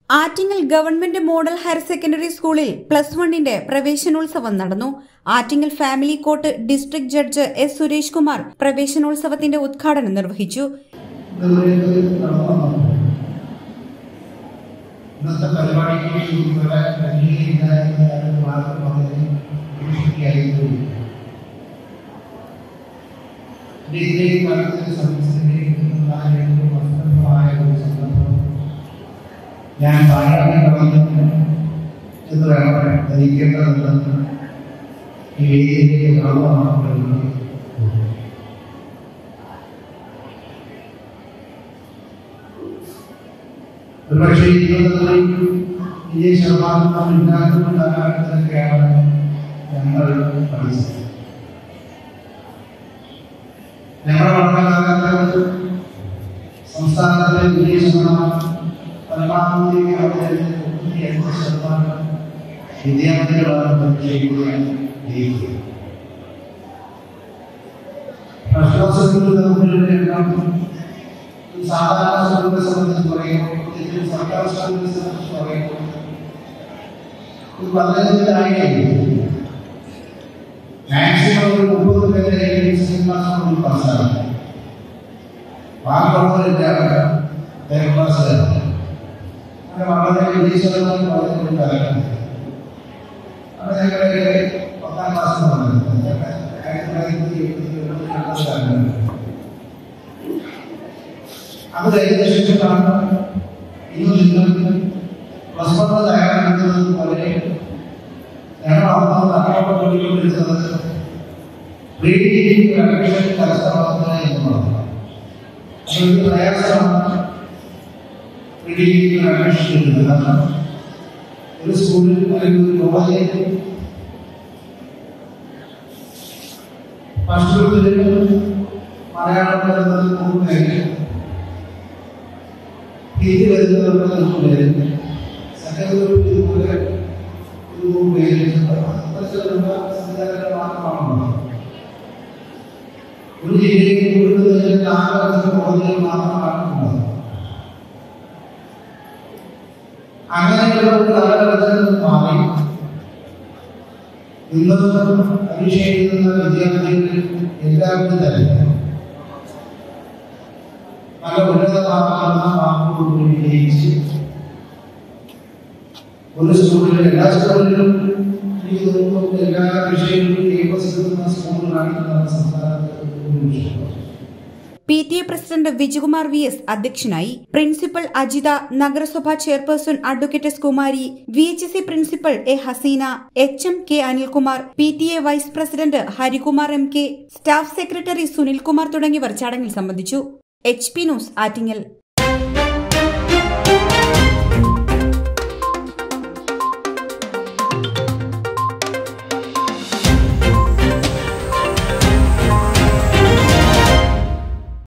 Attingal government model higher secondary സ്കൂളിൽ plus വണ്ണിന്റെ പ്രവേശനോത്സവം നടന്നു Attingal family court district judge S Suresh Kumar പ്രവേശനോത്സവത്തിന്റെ ഉദ്ഘാടനം നിർവഹിച്ചു ഇന്നത്തെ പരിപാടിക്ക് ഇവിടെ കന്യകയില്ലായ്മ മാത്രം വളരെ ഭീഷണിയായിപ്പോയി ഡിഗ്രി കാലത്തിന് സംബന്ധിച്ചിട്ടുള്ളതായ ഒരു വർഷമായ ഒരു സന്ദർഭം ഞാൻ താഴെ കളഞ്ഞു എന്ന് വേണം ധരിക്കേണ്ടതെന്ന് ഈ വേദിയിലേക്ക് കടന്നു ഒരുപക്ഷെ ജീവിതത്തിൽ ഈ ശതമാനം ഇല്ലാത്ത കാലഘട്ടത്തിലൊക്കെയാണ് ഞങ്ങൾ പഠിച്ചത് ഞങ്ങളുടെ പഠനകാലത്ത് സംസ്ഥാനത്തെ വിജയ ശതമാനം പരമാവധി മുപ്പത്തി അഞ്ച് ശതമാനം വിദ്യാർത്ഥികളാണ് പരീക്ഷ ജയിക്കുക പ്രശ്വാസത്തിൽ തമ്മിലുള്ള എണ്ണം സാധാരണ സ്കൂളിനെ സംബന്ധിച്ച് പറയുമ്പോൾ പ്രത്യേകിച്ച് സർക്കാർ സ്കൂളിനെ സംബന്ധിച്ച് പറയുമ്പോൾ ഇത് വളരെയധികം മാക്സിമം ഒരു മുപ്പത് പേരെ ക്ലാസ് പാസ്സാണ് ബാക്കിയുള്ളവരില്ല തേർഡ് ക്ലാസ് അങ്ങനെ വളരെ വലിയ ശതമാനം വളരെ ഒരു കാലഘട്ടം അത് ഞങ്ങളുടെ പത്താം ക്ലാസ് പറഞ്ഞത് ആയിരത്തി തൊള്ളായിരത്തി എഴുപത്തി എഴുപത്തി കാലഘട്ടം അത് കഴിഞ്ഞ ശേഷമാണ് ഇന്ന് നിങ്ങൾ പ്ലസ് വൺ തയ്യാറെടുക്കുന്നത് പോലെ ഞങ്ങൾ ഒന്നാമത് അക്കാമ പഠിക്കൊണ്ടിരുന്നത് പ്രീ ഡിഗ്രി അഡ്മിഷൻ കരസ്ഥമാക്കുക എന്നുള്ളതാണ് അതൊരു പ്രയാസമാണ് പ്രീ ഡിഗ്രി അഡ്മിഷൻ കിട്ടുന്നത് കാരണം ഒരു സ്കൂളിൽ അല്ലെങ്കിൽ ഒരു കോളേജിൽ ഫസ്റ്റ് ഗ്രൂപ്പിൽ മലയാളം വരുന്നത് മൂന്ന് പേര് ഇത് വരുന്നവരുടെ നമുക്ക് പേര് സെക്കൻഡ് ഗ്രൂപ്പ് ഇതുപോലെ ഒരു മൂന്ന് പേര് സംവിധാനങ്ങൾ മാത്രമാണുള്ളത് ഒരു ജില്ലയിൽ കൂടുതൽ നാല് വർഷം കോളേജുകൾ മാത്രമാണ് ഉള്ളത് അങ്ങനെയുള്ള ഒരു കാലഘട്ടത്തിൽ നിന്ന് മാറി ഇന്ന് പരീക്ഷ എഴുതുന്ന വിദ്യാർത്ഥികൾ എല്ലാവരും തന്നെ നല്ല ഉന്നതമാകുന്ന മാർക്കോടുകൂടി വിജയിച്ച് ഒരു സ്കൂളിൽ എല്ലാ സ്കൂളിലും എനിക്ക് തോന്നുന്നു എല്ലാ വിഷയങ്ങളിലും എ പ്ലസ് കിട്ടുന്ന സ്കൂളുകളാണ് നമ്മുടെ സംസ്ഥാനത്ത് ഒരു വിഷയം P T A president Vijayakumar V S അധ്യക്ഷനായി പ്രിൻസിപ്പൽ അജിത നഗരസഭാ chairperson advocate S Kumari V H C principal A Haseena H M K Anilkumar P T A vice president Harikumar M K staff secretary Sunilkumar തുടങ്ങിയവർ ചടങ്ങിൽ സംബന്ധിച്ചു എച്ച് പി ന്യൂസ് ആറ്റിങ്ങൽ